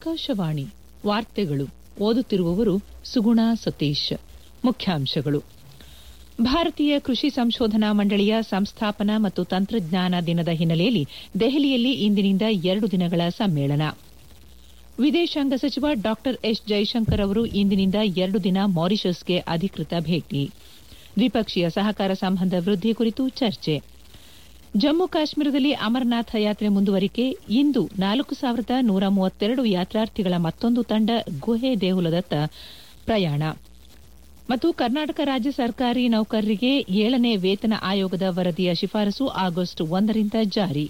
ಆಕಾಶವಾಣಿ ವಾರ್ತೆಗಳು ಓದುತ್ತಿರುವವರು ಸುಗುಣಾ ಸತೀಶ್ ಮುಖ್ಯಾಂಶಗಳು ಭಾರತೀಯ ಕೃಷಿ ಸಂಶೋಧನಾ ಮಂಡಳಿಯ ಸಂಸ್ಥಾಪನಾ ಮತ್ತು ತಂತ್ರಜ್ಞಾನ ದಿನದ ಹಿನ್ನೆಲೆಯಲ್ಲಿ ದೆಹಲಿಯಲ್ಲಿ ಇಂದಿನಿಂದ ಎರಡು ದಿನಗಳ ಸಮ್ಮೇಳನ ವಿದೇಶಾಂಗ ಸಚಿವ ಡಾ ಎಸ್ ಜೈಶಂಕರ್ ಅವರು ಇಂದಿನಿಂದ ಎರಡು ದಿನ ಮಾರಿಷಸ್ಗೆ ಅಧಿಕೃತ ಭೇಟಿ ದ್ವಿಪಕ್ಷೀಯ ಸಹಕಾರ ಸಂಬಂಧ ವೃದ್ಧಿ ಕುರಿತು ಚರ್ಚೆ ಜಮ್ಮು ಕಾಶ್ಮೀರದಲ್ಲಿ ಅಮರನಾಥ ಯಾತ್ರೆ ಮುಂದುವರಿಕೆ ಇಂದು ನಾಲ್ಕು ಸಾವಿರದ ನೂರ ಮೂವತ್ತೆರಡು ಯಾತ್ರಾರ್ಥಿಗಳ ಮತ್ತೊಂದು ತಂಡ ಗುಹೆ ದೇಗುಲದತ್ತ ಪ್ರಯಾಣ ಮತ್ತು ಕರ್ನಾಟಕ ರಾಜ್ಯ ಸರ್ಕಾರಿ ನೌಕರರಿಗೆ ಏಳನೇ ವೇತನ ಆಯೋಗದ ವರದಿಯ ಶಿಫಾರಸು ಆಗಸ್ಟ್ ಒಂದರಿಂದ ಜಾರಿ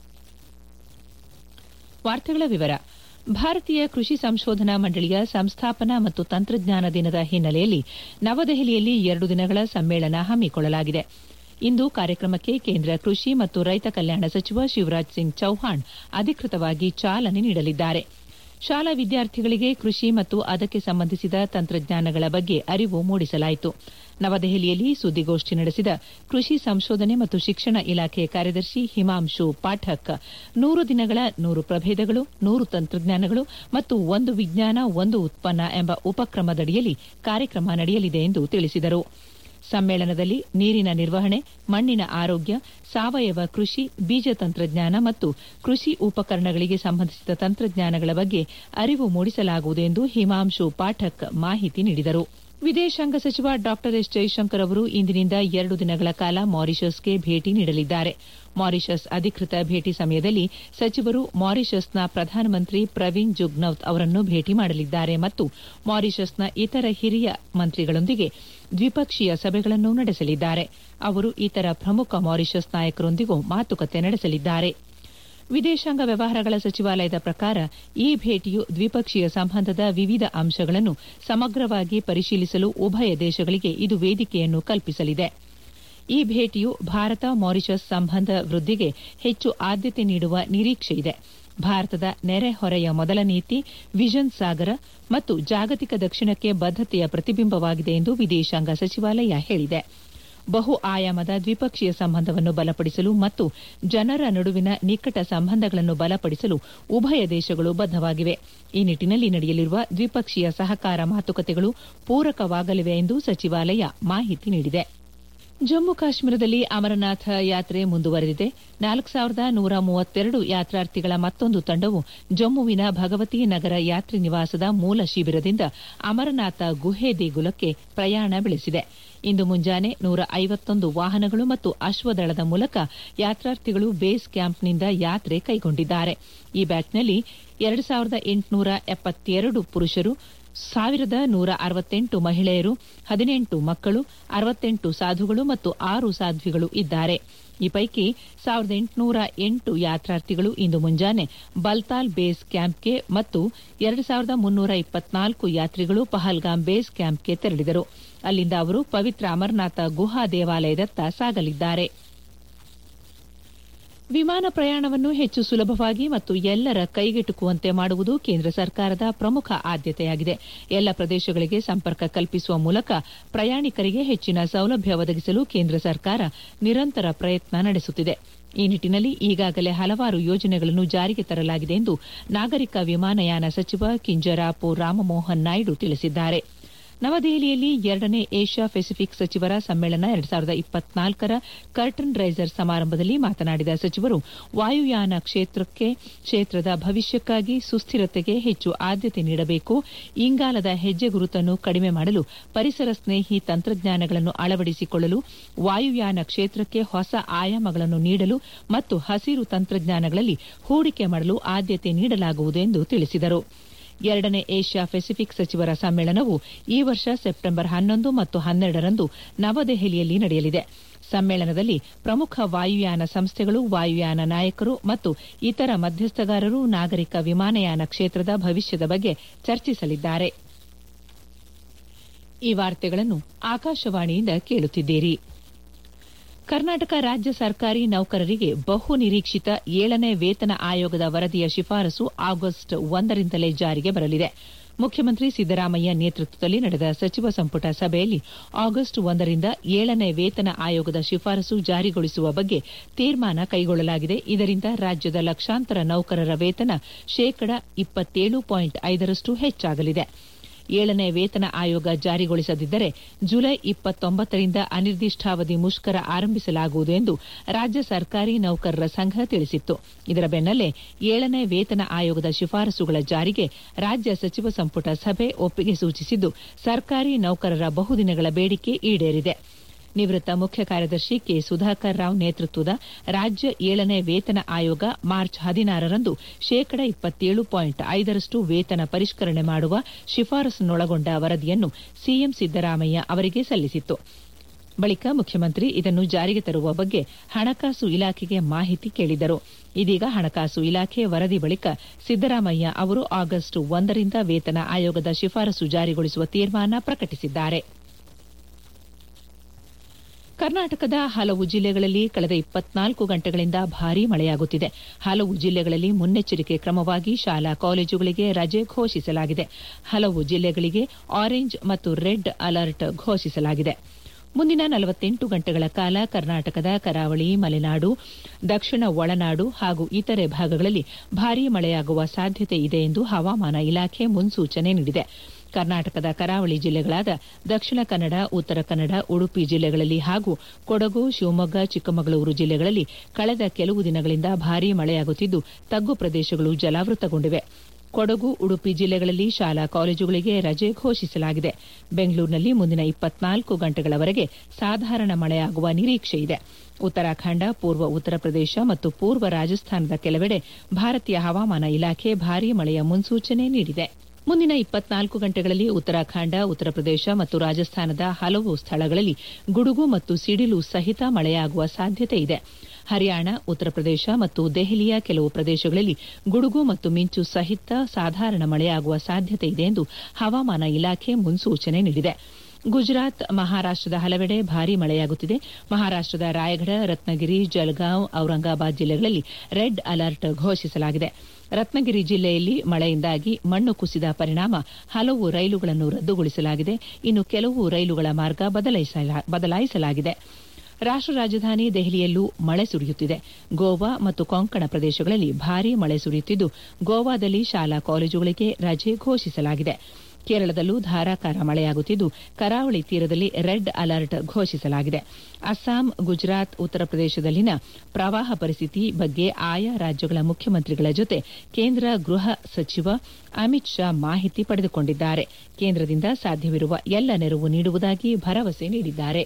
ವಾರ್ತೆಗಳ ವಿವರ ಭಾರತೀಯ ಕೃಷಿ ಸಂಶೋಧನಾ ಮಂಡಳಿಯ ಸಂಸ್ಥಾಪನಾ ಮತ್ತು ತಂತ್ರಜ್ಞಾನ ದಿನದ ಹಿನ್ನೆಲೆಯಲ್ಲಿ ನವದೆಹಲಿಯಲ್ಲಿ ಎರಡು ದಿನಗಳ ಸಮ್ಮೇಳನ ಹಮ್ಮಿಕೊಳ್ಳಲಾಗಿದೆ ಇಂದು ಕಾರ್ಯಕ್ರಮಕ್ಕೆ ಕೇಂದ್ರ ಕೃಷಿ ಮತ್ತು ರೈತ ಕಲ್ಯಾಣ ಸಚಿವ ಶಿವರಾಜ್ ಸಿಂಗ್ ಚೌಹಾಣ್ ಅಧಿಕೃತವಾಗಿ ಚಾಲನೆ ನೀಡಲಿದ್ದಾರೆ ಶಾಲಾ ವಿದ್ಯಾರ್ಥಿಗಳಿಗೆ ಕೃಷಿ ಮತ್ತು ಅದಕ್ಕೆ ಸಂಬಂಧಿಸಿದ ತಂತ್ರಜ್ಞಾನಗಳ ಬಗ್ಗೆ ಅರಿವು ಮೂಡಿಸಲಾಯಿತು ನವದೆಹಲಿಯಲ್ಲಿ ಸುದ್ದಿಗೋಷ್ಠಿ ನಡೆಸಿದ ಕೃಷಿ ಸಂಶೋಧನೆ ಮತ್ತು ಶಿಕ್ಷಣ ಇಲಾಖೆ ಕಾರ್ಯದರ್ಶಿ ಹಿಮಾಂಶು ಪಾಠಕ್ ನೂರು ದಿನಗಳ ನೂರು ಪ್ರಭೇದಗಳು ನೂರು ತಂತ್ರಜ್ಞಾನಗಳು ಮತ್ತು ಒಂದು ವಿಜ್ಞಾನ ಒಂದು ಉತ್ಪನ್ನ ಎಂಬ ಉಪಕ್ರಮದಡಿಯಲ್ಲಿ ಕಾರ್ಯಕ್ರಮ ನಡೆಯಲಿದೆ ಎಂದು ತಿಳಿಸಿದರು ಸಮ್ಮೇಳನದಲ್ಲಿ ನೀರಿನ ನಿರ್ವಹಣೆ ಮಣ್ಣಿನ ಆರೋಗ್ಯ ಸಾವಯವ ಕೃಷಿ ಬೀಜ ತಂತ್ರಜ್ಞಾನ ಮತ್ತು ಕೃಷಿ ಉಪಕರಣಗಳಿಗೆ ಸಂಬಂಧಿಸಿದ ತಂತ್ರಜ್ಞಾನಗಳ ಬಗ್ಗೆ ಅರಿವು ಮೂಡಿಸಲಾಗುವುದು ಎಂದು ಹಿಮಾಂಶು ಪಾಠಕ್ ಮಾಹಿತಿ ನೀಡಿದರು ವಿದೇಶಾಂಗ ಸಚಿವ ಡಾ ಎಸ್ ಜೈಶಂಕರ್ ಅವರು ಇಂದಿನಿಂದ ಎರಡು ದಿನಗಳ ಕಾಲ ಮಾರಿಷಸ್ಗೆ ಭೇಟಿ ನೀಡಲಿದ್ದಾರೆ ಮಾರಿಷಸ್ ಅಧಿಕೃತ ಭೇಟಿ ಸಮಯದಲ್ಲಿ ಸಚಿವರು ಮಾರಿಷಸ್ನ ಪ್ರಧಾನಮಂತ್ರಿ ಪ್ರವೀಣ್ ಜುಗ್ನೌತ್ ಅವರನ್ನು ಭೇಟಿ ಮಾಡಲಿದ್ದಾರೆ ಮತ್ತು ಮಾರಿಷಸ್ನ ಇತರ ಹಿರಿಯ ಮಂತ್ರಿಗಳೊಂದಿಗೆ ದ್ವಿಪಕ್ಷೀಯ ಸಭೆಗಳನ್ನು ನಡೆಸಲಿದ್ದಾರೆ ಅವರು ಇತರ ಪ್ರಮುಖ ಮಾರಿಷಸ್ ನಾಯಕರೊಂದಿಗೂ ಮಾತುಕತೆ ನಡೆಸಲಿದ್ದಾರೆ ವಿದೇಶಾಂಗ ವ್ಯವಹಾರಗಳ ಸಚಿವಾಲಯದ ಪ್ರಕಾರ ಈ ಭೇಟಿಯು ದ್ವಿಪಕ್ಷೀಯ ಸಂಬಂಧದ ವಿವಿಧ ಅಂಶಗಳನ್ನು ಸಮಗ್ರವಾಗಿ ಪರಿಶೀಲಿಸಲು ಉಭಯ ದೇಶಗಳಿಗೆ ಇದು ವೇದಿಕೆಯನ್ನು ಕಲ್ಪಿಸಲಿದೆ ಈ ಭೇಟಿಯು ಭಾರತ ಮಾರಿಷಸ್ ಸಂಬಂಧ ವೃದ್ಧಿಗೆ ಹೆಚ್ಚು ಆದ್ಯತೆ ನೀಡುವ ನಿರೀಕ್ಷೆಯಿದೆ ಭಾರತದ ನೆರೆಹೊರೆಯ ಮೊದಲ ನೀತಿ ವಿಷನ್ ಸಾಗರ ಮತ್ತು ಜಾಗತಿಕ ದಕ್ಷಿಣಕ್ಕೆ ಬದ್ದತೆಯ ಪ್ರತಿಬಿಂಬವಾಗಿದೆ ಎಂದು ವಿದೇಶಾಂಗ ಸಚಿವಾಲಯ ಹೇಳಿದೆ ಬಹು ಆಯಾಮದ ದ್ವಿಪಕ್ಷೀಯ ಸಂಬಂಧವನ್ನು ಬಲಪಡಿಸಲು ಮತ್ತು ಜನರ ನಡುವಿನ ನಿಕಟ ಸಂಬಂಧಗಳನ್ನು ಬಲಪಡಿಸಲು ಉಭಯ ದೇಶಗಳು ಬದ್ದವಾಗಿವೆ ಈ ನಿಟ್ಟಿನಲ್ಲಿ ನಡೆಯಲಿರುವ ದ್ವಿಪಕ್ಷೀಯ ಸಹಕಾರ ಮಾತುಕತೆಗಳು ಪೂರಕವಾಗಲಿವೆ ಎಂದು ಸಚಿವಾಲಯ ಮಾಹಿತಿ ನೀಡಿದೆ ಜಮ್ಮು ಕಾಶ್ಮೀರದಲ್ಲಿ ಅಮರನಾಥ ಯಾತ್ರೆ ಮುಂದುವರೆದಿದೆ ನಾಲ್ಕು ಸಾವಿರದ ನೂರ ಮೂವತ್ತೆರಡು ಯಾತ್ರಾರ್ಥಿಗಳ ಮತ್ತೊಂದು ತಂಡವು ಜಮ್ಮುವಿನ ಭಗವತಿ ನಗರ ಯಾತ್ರಿ ನಿವಾಸದ ಮೂಲ ಶಿಬಿರದಿಂದ ಅಮರನಾಥ ಗುಹೆ ದೇಗುಲಕ್ಕೆ ಪ್ರಯಾಣ ಬೆಳೆಸಿದೆ ಇಂದು ಮುಂಜಾನೆ ನೂರ ಐವತ್ತೊಂದು ವಾಹನಗಳು ಮತ್ತು ಅಶ್ವದಳದ ಮೂಲಕ ಯಾತ್ರಾರ್ಥಿಗಳು ಬೇಸ್ ಕ್ಯಾಂಪ್ನಿಂದ ಯಾತ್ರೆ ಕೈಗೊಂಡಿದ್ದಾರೆ ಈ ಬ್ಯಾಚ್ನಲ್ಲಿ ಎರಡು ಸಾವಿರದ ಎಂಟುನೂರ ಎಪ್ಪತ್ತೆರಡು ಪುರುಷರು ಸಾವಿರದ ನೂರ ಅರವತ್ತೆಂಟು ಮಹಿಳೆಯರು ಹದಿನೆಂಟು ಮಕ್ಕಳು ಅರವತ್ತೆಂಟು ಸಾಧುಗಳು ಮತ್ತು ಆರು ಸಾಧ್ವಿಗಳು ಇದ್ದಾರೆ ಈ ಪೈಕಿ ಸಾವಿರದ ಎಂಟುನೂರ ಎಂಟು ಯಾತ್ರಾರ್ಥಿಗಳು ಇಂದು ಮುಂಜಾನೆ ಬಲ್ತಾಲ್ ಬೇಸ್ ಕ್ಯಾಂಪ್ಗೆ ಮತ್ತು ಎರಡು ಸಾವಿರದ ಮುನ್ನೂರ ಇಪ್ಪತ್ನಾಲ್ಕು ಯಾತ್ರಿಗಳು ಪಹಲ್ಗಾಮ್ ಬೇಸ್ ಕ್ಯಾಂಪ್ಗೆ ತೆರಳಿದರು ಅಲ್ಲಿಂದ ಅವರು ಪವಿತ್ರ ಅಮರನಾಥ ಗುಹಾ ದೇವಾಲಯದತ್ತ ಸಾಗಲಿದ್ದಾರೆ ವಿಮಾನ ಪ್ರಯಾಣವನ್ನು ಹೆಚ್ಚು ಸುಲಭವಾಗಿ ಮತ್ತು ಎಲ್ಲರ ಕೈಗೆಟುಕುವಂತೆ ಮಾಡುವುದು ಕೇಂದ್ರ ಸರ್ಕಾರದ ಪ್ರಮುಖ ಆದ್ಯತೆಯಾಗಿದೆ ಎಲ್ಲ ಪ್ರದೇಶಗಳಿಗೆ ಸಂಪರ್ಕ ಕಲ್ಪಿಸುವ ಮೂಲಕ ಪ್ರಯಾಣಿಕರಿಗೆ ಹೆಚ್ಚಿನ ಸೌಲಭ್ಯ ಒದಗಿಸಲು ಕೇಂದ್ರ ಸರ್ಕಾರ ನಿರಂತರ ಪ್ರಯತ್ನ ನಡೆಸುತ್ತಿದೆ ಈ ನಿಟ್ಟಿನಲ್ಲಿ ಈಗಾಗಲೇ ಹಲವಾರು ಯೋಜನೆಗಳನ್ನು ಜಾರಿಗೆ ತರಲಾಗಿದೆ ಎಂದು ನಾಗರಿಕ ವಿಮಾನಯಾನ ಸಚಿವ ಕಿಂಜರಾಪು ರಾಮಮೋಹನ್ ನಾಯ್ಡು ತಿಳಿಸಿದ್ದಾರೆ ನವದೆಹಲಿಯಲ್ಲಿ ಎರಡನೇ ಏಷ್ಯಾ ಪೆಸಿಫಿಕ್ ಸಚಿವರ ಸಮ್ಮೇಳನ ಎರಡು ಸಾವಿರದ ಇಪ್ಪತ್ನಾಲ್ಕರ ಕರ್ಟನ್ ರೈಸರ್ ಸಮಾರಂಭದಲ್ಲಿ ಮಾತನಾಡಿದ ಸಚಿವರು ವಾಯುಯಾನ ಕ್ಷೇತ್ರಕ್ಕೆ ಕ್ಷೇತ್ರದ ಭವಿಷ್ಯಕ್ಕಾಗಿ ಸುಸ್ಥಿರತೆಗೆ ಹೆಚ್ಚು ಆದ್ಯತೆ ನೀಡಬೇಕು ಇಂಗಾಲದ ಹೆಜ್ಜೆ ಗುರುತನ್ನು ಕಡಿಮೆ ಮಾಡಲು ಪರಿಸರ ಸ್ನೇಹಿ ತಂತ್ರಜ್ಞಾನಗಳನ್ನು ಅಳವಡಿಸಿಕೊಳ್ಳಲು ವಾಯುಯಾನ ಕ್ಷೇತ್ರಕ್ಕೆ ಹೊಸ ಆಯಾಮಗಳನ್ನು ನೀಡಲು ಮತ್ತು ಹಸಿರು ತಂತ್ರಜ್ಞಾನಗಳಲ್ಲಿ ಹೂಡಿಕೆ ಮಾಡಲು ಆದ್ಯತೆ ನೀಡಲಾಗುವುದು ಎಂದು ತಿಳಿಸಿದರು ಎರಡನೇ ಏಷ್ಯಾ ಪೆಸಿಫಿಕ್ ಸಚಿವರ ಸಮ್ಮೇಳನವು ಈ ವರ್ಷ ಸೆಪ್ಟೆಂಬರ್ ಹನ್ನೊಂದು ಮತ್ತು ಹನ್ನೆರಡರಂದು ನವದೆಹಲಿಯಲ್ಲಿ ನಡೆಯಲಿದೆ ಸಮ್ಮೇಳನದಲ್ಲಿ ಪ್ರಮುಖ ವಾಯುಯಾನ ಸಂಸ್ಥೆಗಳು ವಾಯುಯಾನ ನಾಯಕರು ಮತ್ತು ಇತರ ಮಧ್ಯಸ್ಥಗಾರರು ನಾಗರಿಕ ವಿಮಾನಯಾನ ಕ್ಷೇತ್ರದ ಭವಿಷ್ಯದ ಬಗ್ಗೆ ಚರ್ಚಿಸಲಿದ್ದಾರೆ ಈ ವಾರ್ತೆಗಳನ್ನು ಆಕಾಶವಾಣಿಯಿಂದ ಕೇಳುತ್ತಿದ್ದೀರಿ ಕರ್ನಾಟಕ ರಾಜ್ಯ ಸರ್ಕಾರಿ ನೌಕರರಿಗೆ ಬಹು ನಿರೀಕ್ಷಿತ ಏಳನೇ ವೇತನ ಆಯೋಗದ ವರದಿಯ ಶಿಫಾರಸು ಆಗಸ್ಟ್ ಒಂದರಿಂದಲೇ ಜಾರಿಗೆ ಬರಲಿದೆ ಮುಖ್ಯಮಂತ್ರಿ ಸಿದ್ದರಾಮಯ್ಯ ನೇತೃತ್ವದಲ್ಲಿ ನಡೆದ ಸಚಿವ ಸಂಪುಟ ಸಭೆಯಲ್ಲಿ ಆಗಸ್ಟ್ ಒಂದರಿಂದ ಏಳನೇ ವೇತನ ಆಯೋಗದ ಶಿಫಾರಸು ಜಾರಿಗೊಳಿಸುವ ಬಗ್ಗೆ ತೀರ್ಮಾನ ಕೈಗೊಳ್ಳಲಾಗಿದೆ ಇದರಿಂದ ರಾಜ್ಯದ ಲಕ್ಷಾಂತರ ನೌಕರರ ವೇತನ ಶೇಕಡ ಇಪ್ಪತ್ತೇಳು ಪಾಯಿಂಟ್ ಐದರಷ್ಟು ಹೆಚ್ಚಾಗಲಿದೆ ಏಳನೇ ವೇತನ ಆಯೋಗ ಜಾರಿಗೊಳಿಸದಿದ್ದರೆ ಜುಲೈ ಇಪ್ಪತ್ತೊಂಬತ್ತರಿಂದ ಅನಿರ್ದಿಷ್ಟಾವಧಿ ಮುಷ್ಕರ ಆರಂಭಿಸಲಾಗುವುದು ಎಂದು ರಾಜ್ಯ ಸರ್ಕಾರಿ ನೌಕರರ ಸಂಘ ತಿಳಿಸಿತ್ತು ಇದರ ಬೆನ್ನಲ್ಲೇ ಏಳನೇ ವೇತನ ಆಯೋಗದ ಶಿಫಾರಸುಗಳ ಜಾರಿಗೆ ರಾಜ್ಯ ಸಚಿವ ಸಂಪುಟ ಸಭೆ ಒಪ್ಪಿಗೆ ಸೂಚಿಸಿದ್ದು ಸರ್ಕಾರಿ ನೌಕರರ ಬಹುದಿನಗಳ ಬೇಡಿಕೆ ಈಡೇರಿದೆ ನಿವೃತ್ತ ಮುಖ್ಯ ಕಾರ್ಯದರ್ಶಿ ಕೆ ಸುಧಾಕರ್ ರಾವ್ ನೇತೃತ್ವದ ರಾಜ್ಯ ಏಳನೇ ವೇತನ ಆಯೋಗ ಮಾರ್ಚ್ ಹದಿನಾರರಂದು ಶೇಕಡ ಇಪ್ಪತ್ತೇಳು ಪಾಯಿಂಟ್ ಐದರಷ್ಟು ವೇತನ ಪರಿಷ್ಕರಣೆ ಮಾಡುವ ಶಿಫಾರಸನ್ನೊಳಗೊಂಡ ವರದಿಯನ್ನು ಸಿಎಂ ಸಿದ್ದರಾಮಯ್ಯ ಅವರಿಗೆ ಸಲ್ಲಿಸಿತ್ತು ಬಳಿಕ ಮುಖ್ಯಮಂತ್ರಿ ಇದನ್ನು ಜಾರಿಗೆ ತರುವ ಬಗ್ಗೆ ಹಣಕಾಸು ಇಲಾಖೆಗೆ ಮಾಹಿತಿ ಕೇಳಿದ್ದರು ಇದೀಗ ಹಣಕಾಸು ಇಲಾಖೆ ವರದಿ ಬಳಿಕ ಸಿದ್ದರಾಮಯ್ಯ ಅವರು ಆಗಸ್ಟ್ ಒಂದರಿಂದ ವೇತನ ಆಯೋಗದ ಶಿಫಾರಸು ಜಾರಿಗೊಳಿಸುವ ತೀರ್ಮಾನ ಪ್ರಕಟಿಸಿದ್ದಾರೆ ಕರ್ನಾಟಕದ ಹಲವು ಜಿಲ್ಲೆಗಳಲ್ಲಿ ಕಳೆದ ಇಪ್ಪತ್ನಾಲ್ಕು ಗಂಟೆಗಳಿಂದ ಭಾರೀ ಮಳೆಯಾಗುತ್ತಿದೆ ಹಲವು ಜಿಲ್ಲೆಗಳಲ್ಲಿ ಮುನ್ನೆಚ್ಚರಿಕೆ ಕ್ರಮವಾಗಿ ಶಾಲಾ ಕಾಲೇಜುಗಳಿಗೆ ರಜೆ ಘೋಷಿಸಲಾಗಿದೆ ಹಲವು ಜಿಲ್ಲೆಗಳಿಗೆ ಆರೆಂಜ್ ಮತ್ತು ರೆಡ್ ಅಲರ್ಟ್ ಘೋಷಿಸಲಾಗಿದೆ ಮುಂದಿನ ನಲವತ್ತೆಂಟು ಗಂಟೆಗಳ ಕಾಲ ಕರ್ನಾಟಕದ ಕರಾವಳಿ ಮಲೆನಾಡು ದಕ್ಷಿಣ ಒಳನಾಡು ಹಾಗೂ ಇತರೆ ಭಾಗಗಳಲ್ಲಿ ಭಾರೀ ಮಳೆಯಾಗುವ ಸಾಧ್ಯತೆ ಇದೆ ಎಂದು ಹವಾಮಾನ ಇಲಾಖೆ ಮುನ್ಸೂಚನೆ ನೀಡಿದೆ ಕರ್ನಾಟಕದ ಕರಾವಳಿ ಜಿಲ್ಲೆಗಳಾದ ದಕ್ಷಿಣ ಕನ್ನಡ ಉತ್ತರ ಕನ್ನಡ ಉಡುಪಿ ಜಿಲ್ಲೆಗಳಲ್ಲಿ ಹಾಗೂ ಕೊಡಗು ಶಿವಮೊಗ್ಗ ಚಿಕ್ಕಮಗಳೂರು ಜಿಲ್ಲೆಗಳಲ್ಲಿ ಕಳೆದ ಕೆಲವು ದಿನಗಳಿಂದ ಭಾರೀ ಮಳೆಯಾಗುತ್ತಿದ್ದು ತಗ್ಗು ಪ್ರದೇಶಗಳು ಜಲಾವೃತಗೊಂಡಿವೆ ಕೊಡಗು ಉಡುಪಿ ಜಿಲ್ಲೆಗಳಲ್ಲಿ ಶಾಲಾ ಕಾಲೇಜುಗಳಿಗೆ ರಜೆ ಘೋಷಿಸಲಾಗಿದೆ ಬೆಂಗಳೂರಿನಲ್ಲಿ ಮುಂದಿನ ಇಪ್ಪತ್ನಾಲ್ಕು ಗಂಟೆಗಳವರೆಗೆ ಸಾಧಾರಣ ಮಳೆಯಾಗುವ ನಿರೀಕ್ಷೆ ಇದೆ ಉತ್ತರಾಖಂಡ ಪೂರ್ವ ಉತ್ತರ ಪ್ರದೇಶ ಮತ್ತು ಪೂರ್ವ ರಾಜಸ್ಥಾನದ ಕೆಲವೆಡೆ ಭಾರತೀಯ ಹವಾಮಾನ ಇಲಾಖೆ ಭಾರೀ ಮಳೆಯ ಮುನ್ಸೂಚನೆ ನೀಡಿದೆ ಮುಂದಿನ ಇಪ್ಪತ್ನಾಲ್ಕು ಗಂಟೆಗಳಲ್ಲಿ ಉತ್ತರಾಖಂಡ ಉತ್ತರ ಪ್ರದೇಶ ಮತ್ತು ರಾಜಸ್ಥಾನದ ಹಲವು ಸ್ಥಳಗಳಲ್ಲಿ ಗುಡುಗು ಮತ್ತು ಸಿಡಿಲು ಸಹಿತ ಮಳೆಯಾಗುವ ಸಾಧ್ಯತೆ ಇದೆ ಹರಿಯಾಣ ಉತ್ತರ ಪ್ರದೇಶ ಮತ್ತು ದೆಹಲಿಯ ಕೆಲವು ಪ್ರದೇಶಗಳಲ್ಲಿ ಗುಡುಗು ಮತ್ತು ಮಿಂಚು ಸಹಿತ ಸಾಧಾರಣ ಮಳೆಯಾಗುವ ಸಾಧ್ಯತೆ ಇದೆ ಎಂದು ಹವಾಮಾನ ಇಲಾಖೆ ಮುನ್ಸೂಚನೆ ನೀಡಿದೆ ಗುಜರಾತ್ ಮಹಾರಾಷ್ಟದ ಹಲವೆಡೆ ಭಾರೀ ಮಳೆಯಾಗುತ್ತಿದೆ ಮಹಾರಾಷ್ಟದ ರಾಯಗಢ ರತ್ನಗಿರಿ ಜಲ್ಗಾಂವ್ ಔರಂಗಾಬಾದ್ ಜಿಲ್ಲೆಗಳಲ್ಲಿ ರೆಡ್ ಅಲರ್ಟ್ ಘೋಷಿಸಲಾಗಿದೆ ರತ್ನಗಿರಿ ಜಿಲ್ಲೆಯಲ್ಲಿ ಮಳೆಯಿಂದಾಗಿ ಮಣ್ಣು ಕುಸಿದ ಪರಿಣಾಮ ಹಲವು ರೈಲುಗಳನ್ನು ರದ್ದುಗೊಳಿಸಲಾಗಿದೆ ಇನ್ನು ಕೆಲವು ರೈಲುಗಳ ಮಾರ್ಗ ಬದಲಾಯಿಸಲಾಗಿದೆ ರಾಷ್ಟ ರಾಜಧಾನಿ ದೆಹಲಿಯಲ್ಲೂ ಮಳೆ ಸುರಿಯುತ್ತಿದೆ ಗೋವಾ ಮತ್ತು ಕೊಂಕಣ ಪ್ರದೇಶಗಳಲ್ಲಿ ಭಾರೀ ಮಳೆ ಸುರಿಯುತ್ತಿದ್ದು ಗೋವಾದಲ್ಲಿ ಶಾಲಾ ಕಾಲೇಜುಗಳಿಗೆ ರಜೆ ಘೋಷಿಸಲಾಗಿದೆ ಕೇರಳದಲ್ಲೂ ಧಾರಾಕಾರ ಮಳೆಯಾಗುತ್ತಿದ್ದು ಕರಾವಳಿ ತೀರದಲ್ಲಿ ರೆಡ್ ಅಲರ್ಟ್ ಘೋಷಿಸಲಾಗಿದೆ ಅಸ್ಸಾಂ ಗುಜರಾತ್ ಉತ್ತರ ಪ್ರದೇಶದಲ್ಲಿನ ಪ್ರವಾಹ ಪರಿಸ್ಥಿತಿ ಬಗ್ಗೆ ಆಯಾ ರಾಜ್ಯಗಳ ಮುಖ್ಯಮಂತ್ರಿಗಳ ಜೊತೆ ಕೇಂದ್ರ ಗೃಹ ಸಚಿವ ಅಮಿತ್ ಶಾ ಮಾಹಿತಿ ಪಡೆದುಕೊಂಡಿದ್ದಾರೆ ಕೇಂದ್ರದಿಂದ ಸಾಧ್ಯವಿರುವ ಎಲ್ಲ ನೆರವು ನೀಡುವುದಾಗಿ ಭರವಸೆ ನೀಡಿದ್ದಾರೆ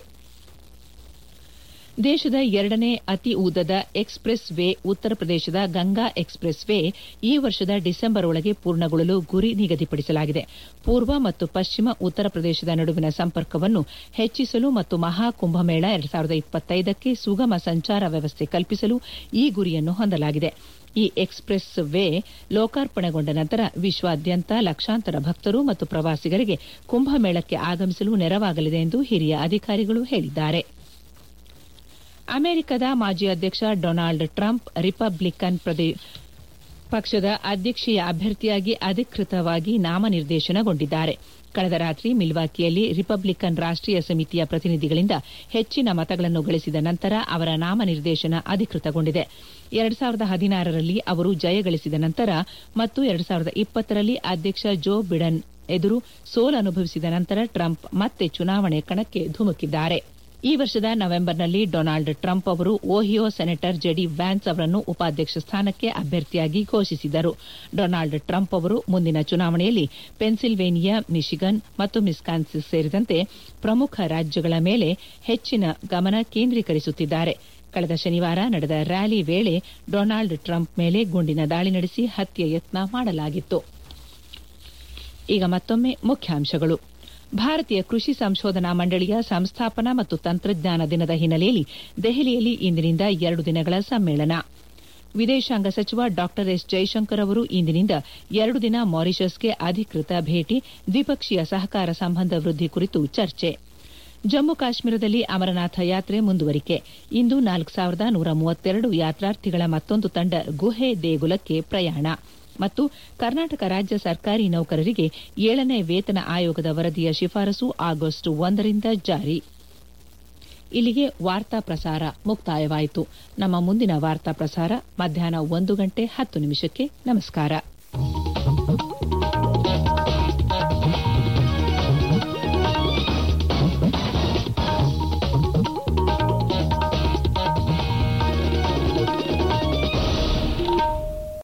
ದೇಶದ ಎರಡನೇ ಅತಿ ಉದ್ದದ ಎಕ್ಸ್ಪ್ರೆಸ್ ವೇ ಉತ್ತರ ಪ್ರದೇಶದ ಗಂಗಾ ಎಕ್ಸ್ಪ್ರೆಸ್ ವೇ ಈ ವರ್ಷದ ಡಿಸೆಂಬರ್ ಒಳಗೆ ಪೂರ್ಣಗೊಳ್ಳಲು ಗುರಿ ನಿಗದಿಪಡಿಸಲಾಗಿದೆ ಪೂರ್ವ ಮತ್ತು ಪಶ್ಚಿಮ ಉತ್ತರ ಪ್ರದೇಶದ ನಡುವಿನ ಸಂಪರ್ಕವನ್ನು ಹೆಚ್ಚಿಸಲು ಮತ್ತು ಮಹಾಕುಂಭಮೇಳ ಎರಡ್ ಸಾವಿರದ ಇಪ್ಪತ್ತೈದಕ್ಕೆ ಸುಗಮ ಸಂಚಾರ ವ್ಯವಸ್ಥೆ ಕಲ್ಪಿಸಲು ಈ ಗುರಿಯನ್ನು ಹೊಂದಲಾಗಿದೆ ಈ ಎಕ್ಸ್ಪ್ರೆಸ್ ವೇ ಲೋಕಾರ್ಪಣೆಗೊಂಡ ನಂತರ ವಿಶ್ವಾದ್ಯಂತ ಲಕ್ಷಾಂತರ ಭಕ್ತರು ಮತ್ತು ಪ್ರವಾಸಿಗರಿಗೆ ಕುಂಭಮೇಳಕ್ಕೆ ಆಗಮಿಸಲು ನೆರವಾಗಲಿದೆ ಎಂದು ಹಿರಿಯ ಅಧಿಕಾರಿಗಳು ಹೇಳಿದ್ದಾರೆ ಅಮೆರಿಕದ ಮಾಜಿ ಅಧ್ಯಕ್ಷ ಡೊನಾಲ್ಡ್ ಟ್ರಂಪ್ ರಿಪಬ್ಲಿಕನ್ ಪಕ್ಷದ ಅಧ್ಯಕ್ಷೀಯ ಅಭ್ಯರ್ಥಿಯಾಗಿ ಅಧಿಕೃತವಾಗಿ ನಾಮನಿರ್ದೇಶನಗೊಂಡಿದ್ದಾರೆ ಕಳೆದ ರಾತ್ರಿ ಮಿಲ್ವಾಕಿಯಲ್ಲಿ ರಿಪಬ್ಲಿಕನ್ ರಾಷ್ಟೀಯ ಸಮಿತಿಯ ಪ್ರತಿನಿಧಿಗಳಿಂದ ಹೆಚ್ಚಿನ ಮತಗಳನ್ನು ಗಳಿಸಿದ ನಂತರ ಅವರ ನಾಮನಿರ್ದೇಶನ ಅಧಿಕೃತಗೊಂಡಿದೆ ಎರಡ್ ಸಾವಿರದ ಹದಿನಾರರಲ್ಲಿ ಅವರು ಜಯಗಳಿಸಿದ ನಂತರ ಮತ್ತು ಎರಡ್ ಸಾವಿರದ ಇಪ್ಪತ್ತರಲ್ಲಿ ಅಧ್ಯಕ್ಷ ಜೋ ಬಿಡನ್ ಎದುರು ಸೋಲನುಭವಿಸಿದ ನಂತರ ಟ್ರಂಪ್ ಮತ್ತೆ ಚುನಾವಣೆ ಕಣಕ್ಕೆ ಧುಮುಕಿದ್ದಾರೆ ಈ ವರ್ಷದ ನವೆಂಬರ್ನಲ್ಲಿ ಡೊನಾಲ್ಡ್ ಟ್ರಂಪ್ ಅವರು ಓಹಿಯೋ ಸೆನೆಟರ್ ಜೆಡಿ ವ್ಯಾನ್ಸ್ ಅವರನ್ನು ಉಪಾಧ್ಯಕ್ಷ ಸ್ಥಾನಕ್ಕೆ ಅಭ್ಯರ್ಥಿಯಾಗಿ ಘೋಷಿಸಿದ್ದರು ಡೊನಾಲ್ಡ್ ಟ್ರಂಪ್ ಅವರು ಮುಂದಿನ ಚುನಾವಣೆಯಲ್ಲಿ ಪೆನ್ಸಿಲ್ವೇನಿಯಾ ಮಿಶಿಗನ್ ಮತ್ತು ಮಿಸ್ಕಾನ್ಸಿನ್ ಸೇರಿದಂತೆ ಪ್ರಮುಖ ರಾಜ್ಯಗಳ ಮೇಲೆ ಹೆಚ್ಚಿನ ಗಮನ ಕೇಂದ್ರೀಕರಿಸುತ್ತಿದ್ದಾರೆ ಕಳೆದ ಶನಿವಾರ ನಡೆದ ರ್ಯಾಲಿ ವೇಳೆ ಡೊನಾಲ್ಡ್ ಟ್ರಂಪ್ ಮೇಲೆ ಗುಂಡಿನ ದಾಳಿ ನಡೆಸಿ ಹತ್ಯೆ ಯತ್ನ ಮಾಡಲಾಗಿತ್ತು ಈಗ ಮತ್ತೊಮ್ಮೆ ಮುಖ್ಯಾಂಶಗಳು ಭಾರತೀಯ ಕೃಷಿ ಸಂಶೋಧನಾ ಮಂಡಳಿಯ ಸಂಸ್ಥಾಪನಾ ಮತ್ತು ತಂತ್ರಜ್ಞಾನ ದಿನದ ಹಿನ್ನೆಲೆಯಲ್ಲಿ ದೆಹಲಿಯಲ್ಲಿ ಇಂದಿನಿಂದ ಎರಡು ದಿನಗಳ ಸಮ್ಮೇಳನ ವಿದೇಶಾಂಗ ಸಚಿವ ಡಾ ಎಸ್ ಜೈಶಂಕರ್ ಅವರು ಇಂದಿನಿಂದ ಎರಡು ದಿನ ಮಾರಿಷಸ್ಗೆ ಅಧಿಕೃತ ಭೇಟಿ ದ್ವಿಪಕ್ಷೀಯ ಸಹಕಾರ ಸಂಬಂಧ ವೃದ್ಧಿ ಕುರಿತು ಚರ್ಚೆ ಜಮ್ಮು ಕಾಶ್ಮೀರದಲ್ಲಿ ಅಮರನಾಥ ಯಾತ್ರೆ ಮುಂದುವರಿಕೆ ಇಂದು ನಾಲ್ಕು ಸಾವಿರದ ನೂರ ಮೂವತ್ತೆರಡು ಯಾತ್ರಾರ್ಥಿಗಳ ಮತ್ತೊಂದು ತಂಡ ಗುಹೆ ದೇಗುಲಕ್ಕೆ ಪ್ರಯಾಣ ಮತ್ತು ಕರ್ನಾಟಕ ರಾಜ್ಯ ಸರ್ಕಾರಿ ನೌಕರರಿಗೆ ಏಳನೇ ವೇತನ ಆಯೋಗದ ವರದಿಯ ಶಿಫಾರಸು ಆಗಸ್ಟ್ ಒಂದರಿಂದ ಜಾರಿ ಇಲ್ಲಿಗೆ ವಾರ್ತಾ ಪ್ರಸಾರ ಮುಕ್ತಾಯವಾಯಿತು ನಮ್ಮ ಮುಂದಿನ ವಾರ್ತಾ ಪ್ರಸಾರ ಮಧ್ಯಾಹ್ನ ಒಂದು ಗಂಟೆ ಹತ್ತು ನಿಮಿಷಕ್ಕೆ ನಮಸ್ಕಾರ